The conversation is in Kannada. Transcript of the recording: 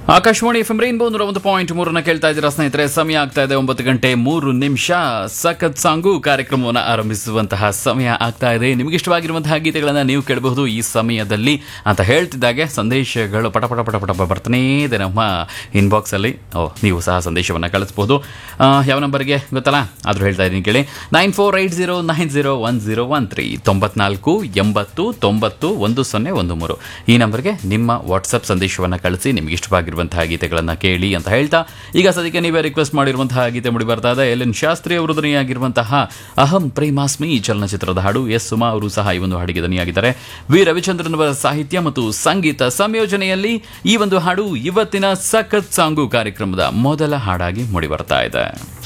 ಆಕಾಶವಾಣಿ ಎಫ್ ಎಂ ರೈನ್ಬೋ ನೂರ ಒಂದು ಪಾಯಿಂಟ್ ಮೂರನ್ನ ಕೇಳ್ತಾ ಇದ್ದೀರಾ ಸ್ನೇಹಿತರೆ ಸಮಯ ಆಗ್ತಾ ಇದೆ ಒಂಬತ್ತು ಗಂಟೆ ಮೂರು ನಿಮಿಷ ಸಖತ್ ಸಾಂಗು ಕಾರ್ಯಕ್ರಮವನ್ನು ಆರಂಭಿಸುವಂತಹ ಸಮಯ ಆಗ್ತಾ ಇದೆ ನಿಮಗೆ ಇಷ್ಟವಾಗಿರುವಂತಹ ಗೀತೆಗಳನ್ನ ನೀವು ಕೇಳಬಹುದು ಈ ಸಮಯದಲ್ಲಿ ಅಂತ ಹೇಳ್ತಿದ್ದಾಗೆ ಸಂದೇಶಗಳು ಪಟ ಪಟ ಪಟ ಪಟ ಬರ್ತಾನೇ ಇದೆ ನಮ್ಮ ಇನ್ಬಾಕ್ಸ್ ಅಲ್ಲಿ ಓ ನೀವು ಸಹ ಸಂದೇಶವನ್ನು ಕಳಿಸಬಹುದು ಆ, ಯಾವ ನಂಬರ್ಗೆ ಗೊತ್ತಲ್ಲ ಆದ್ರೂ ಹೇಳ್ತಾ ಇದ್ದೀನಿ ಕೇಳಿ nine four eight zero nine zero one zero one three ತೊಂಬತ್ನಾಲ್ಕು ಎಂಬತ್ತು ತೊಂಬತ್ತು ಒಂದು ಸೊನ್ನೆ ಒಂದು ಮೂರು ಈ ನಂಬರ್ಗೆ ನಿಮ್ಮ ವಾಟ್ಸಪ್ ಸಂದೇಶವನ್ನು ಕಳಿಸಿ ನಿಮ್ಗೆ ಇಷ್ಟವಾಗಿರುವಂತಹ ಗೀತೆಗಳನ್ನು ಕೇಳಿ ಅಂತ ಹೇಳ್ತಾ ಈಗ ಸದ್ಯಕ್ಕೆ ನೀವೇ ರಿಕ್ವೆಸ್ಟ್ ಮಾಡಿರುವಂತಹ ಗೀತೆ ಮುಡಿ ಬರ್ತಾ ಇದೆ ಎಲ್ ಎನ್ ಶಾಸ್ತ್ರಿ ಅವರು ಧ್ವನಿಯಾಗಿರುವಂತಹ ಅಹಂ ಪ್ರೇಮಾಸ್ಮಿ ಚಲನಚಿತ್ರದ ಹಾಡು ಎಸ್ ಸುಮಾ ಅವರು ಸಹ ಈ ಒಂದು ಹಾಡಿಗೆ ಧ್ವನಿಯಾಗಿದ್ದಾರೆ ವಿ ರವಿಚಂದ್ರನ್ ಅವರ ಸಾಹಿತ್ಯ ಮತ್ತು ಸಂಗೀತ ಸಂಯೋಜನೆಯಲ್ಲಿ ಈ ಒಂದು ಹಾಡು ಇವತ್ತಿನ ಸಖತ್ ಸಾಂಗು ಕಾರ್ಯಕ್ರಮದ ಮೊದಲ ಹಾಡಾಗಿ ಮೂಡಿ ಬರ್ತಾ ಇದೆ